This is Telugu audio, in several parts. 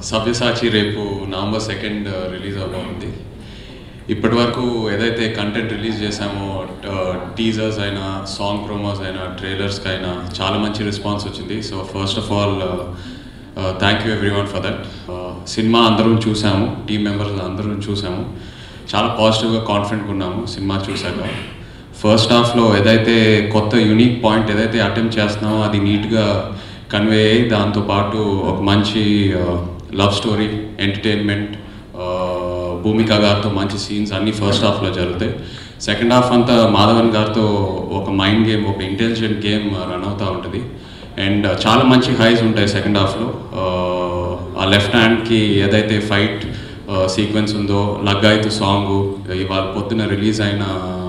సవ్యసాచి రేపు నవంబర్ సెకండ్ రిలీజ్ అవబోతుంది ఇప్పటి వరకు ఏదైతే కంటెంట్ రిలీజ్ చేశామో టీజర్స్ అయినా సాంగ్ ప్రోమోస్ అయినా ట్రైలర్స్కి అయినా చాలా మంచి రెస్పాన్స్ వచ్చింది so first of all thank you everyone for that cinema అందరం చూసాము టీం మెంబర్స్ అందరం చూసాము చాలా పాజిటివ్గా కాన్ఫిడెంట్గా ఉన్నాము సినిమా చూశాక ఫస్ట్ హాఫ్లో ఏదైతే కొత్త యూనిక్ పాయింట్ ఏదైతే అటెంప్ట్ చేస్తున్నామో అది నీట్గా కన్వే అయ్యి దాంతోపాటు ఒక మంచి లవ్ స్టోరీ ఎంటర్టైన్మెంట్ భూమిక గారితో మంచి సీన్స్ అన్నీ ఫస్ట్ హాఫ్లో జరుగుతాయి సెకండ్ హాఫ్ అంతా మాధవన్ గారితో ఒక మైండ్ గేమ్ ఒక ఇంటెలిజెంట్ గేమ్ రన్ అవుతూ ఉంటుంది అండ్ చాలా మంచి హైస్ ఉంటాయి సెకండ్ హాఫ్లో ఆ లెఫ్ట్ హ్యాండ్కి ఏదైతే ఫైట్ సీక్వెన్స్ ఉందో లగ్గాయితు సాంగ్ ఇవాళ పొద్దున రిలీజ్ అయిన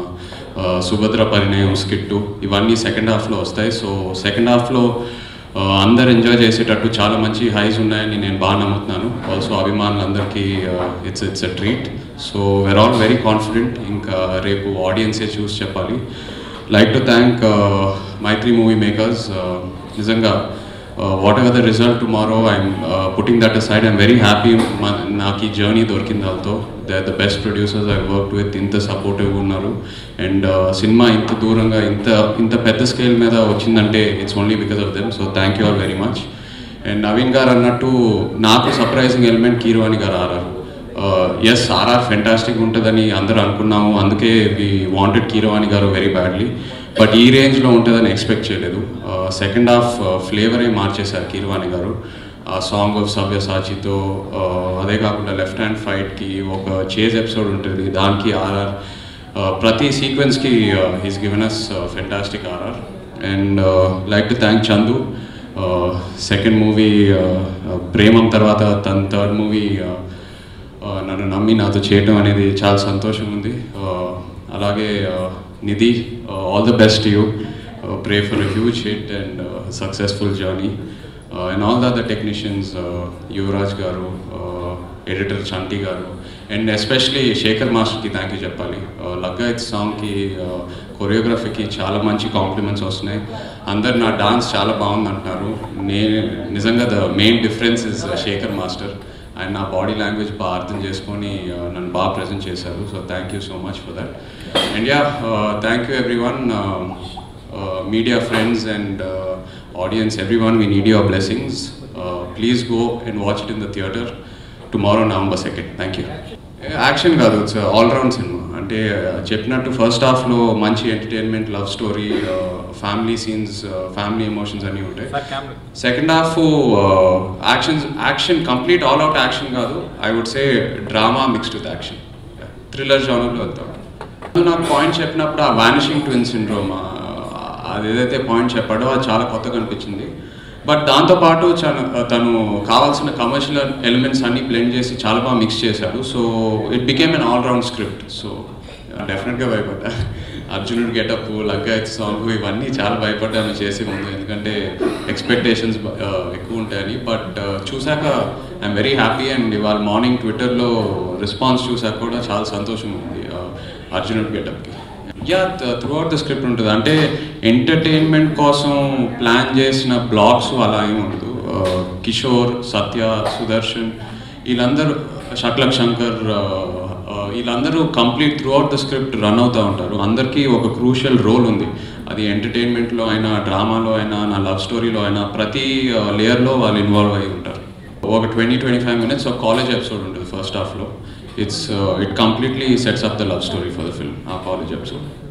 సుభద్ర పరిణయం స్కిట్టు ఇవన్నీ సెకండ్ హాఫ్లో వస్తాయి సో సెకండ్ హాఫ్లో అందరు ఎంజాయ్ చేసేటట్టు చాలా మంచి హైస్ ఉన్నాయని నేను బాగా నమ్ముతున్నాను ఆల్సో అభిమానులందరికీ it's it's a treat so we're all very confident ఇంకా రేపు ఆడియన్సే చూసి చెప్పాలి like to thank Mythri movie makers నిజంగా whatever the result tomorrow I'm putting that side I'm very happy నాకు ఈ జర్నీ దొరికింది వాళ్ళతో they are the best producers I work with ఇంత సపోర్టివ్గా ఉన్నారు అండ్ సినిమా ఇంత దూరంగా ఇంత ఇంత పెద్ద స్కేల్ మీద వచ్చిందంటే it's only because of them so thank you all very much and Naveen గారు అన్నట్టు నాకు సర్ప్రైజింగ్ ఎలిమెంట్ కీరవాణి గారు ఆర్ఆర్ ఎస్ ఆర్ఆర్ ఫెంటాస్టిక్ ఉంటుందని అందరూ అనుకున్నాము అందుకే వి వాంటెడ్ కీరవాణి గారు వెరీ బ్యాడ్లీ బట్ ఈ రేంజ్లో ఉంటుందని ఎక్స్పెక్ట్ చేయలేదు సెకండ్ హాఫ్ ఫ్లేవరే మార్చేశారు కీరవాణి గారు ఆ సాంగ్ ఆఫ్ సవ్య సాచితో అదే కాకుండా లెఫ్ట్ హ్యాండ్ ఫైట్కి ఒక చేజ్ ఎపిసోడ్ ఉంటుంది దానికి ఆర్ఆర్ ప్రతి సీక్వెన్స్కి he's given us fantastic RR and like to thank Chandu second movie Premam తర్వాత తన థర్డ్ మూవీ నన్ను నమ్మి నాతో చేయడం అనేది చాలా సంతోషం ఉంది అలాగే Nidhi all the best you pray for a huge hit and successful journey and all the other technicians Yuvaraj గారు ఎడిటర్ చంటి గారు అండ్ ఎస్పెషలీ శేఖర్ మాస్టర్కి థ్యాంక్ యూ చెప్పాలి లగ్గాయత్ సాంగ్కి కొరియోగ్రఫీకి చాలా మంచి కాంప్లిమెంట్స్ వస్తున్నాయి అందరు నా డాన్స్ చాలా బాగుంది అంటున్నారు నేను నిజంగా the main difference is Shekhar master ఆయన నా బాడీ లాంగ్వేజ్ బాగా అర్థం చేసుకొని నన్ను బాగా ప్రజెంట్ చేశారు so thank you so much for that and yeah thank you everyone media friends and audience everyone we need your blessings please go and watch it in the theatre tomorrow November second thank you action కాదు ఇట్స్ ఆల్రౌండ్ సినిమా అంటే చెప్పినట్టు ఫస్ట్ హాఫ్లో మంచి entertainment love story family scenes family emotions అన్నీ ఉంటాయి second half actions action complete all out action కాదు I would say drama mixed with action thriller జానర్లో వెళ్తాం నాకు పాయింట్ చెప్పినప్పుడు ఆ వానిషింగ్ ట్విన్ సిండ్రోమ్ అది ఏదైతే పాయింట్ చెప్పాడో అది చాలా కొత్తగా అనిపించింది బట్ దాంతోపాటు తను కావాల్సిన కమర్షియల్ ఎలిమెంట్స్ అన్ని బ్లెండ్ చేసి చాలా బాగా మిక్స్ చేశాడు so it became an all round script so డెఫినెట్గా భయపడ్డా అర్జునుడు గెటప్ లగ్గాయత్ సాంగ్ ఇవన్నీ చాలా భయపడ్డాను చేసే ముందు ఎందుకంటే ఎక్స్పెక్టేషన్స్ ఎక్కువ ఉంటాయని బట్ చూశాక ఐఎమ్ వెరీ హ్యాపీ అండ్ ఇవాళ మార్నింగ్ ట్విట్టర్లో రెస్పాన్స్ చూసాక కూడా చాలా సంతోషం ఉంది అర్జునుడు గెటప్కి yeah throughout the script ఉంటుంది అంటే ఎంటర్టైన్మెంట్ కోసం ప్లాన్ చేసిన బ్లాగ్స్ అలా ఏమి ఉండదు కిషోర్ సత్య సుదర్శన్ వీళ్ళందరూ షట్లక్ శంకర్ వీళ్ళందరూ complete throughout the script run అవుతూ ఉంటారు అందరికీ ఒక క్రూషియల్ రోల్ ఉంది అది ఎంటర్టైన్మెంట్లో అయినా డ్రామాలో అయినా నా లవ్ స్టోరీలో అయినా ప్రతి లేయర్లో వాళ్ళు ఇన్వాల్వ్ అయి ఉంటారు ఒక ట్వంటీ ట్వంటీ ఫైవ్ మినిట్స్ ఒక కాలేజ్ ఎపిసోడ్ ఉంటుంది ఫస్ట్ హాఫ్లో it's it completely sets up the love story for the film ఆ కాలేజ్ ఎపిసోడ్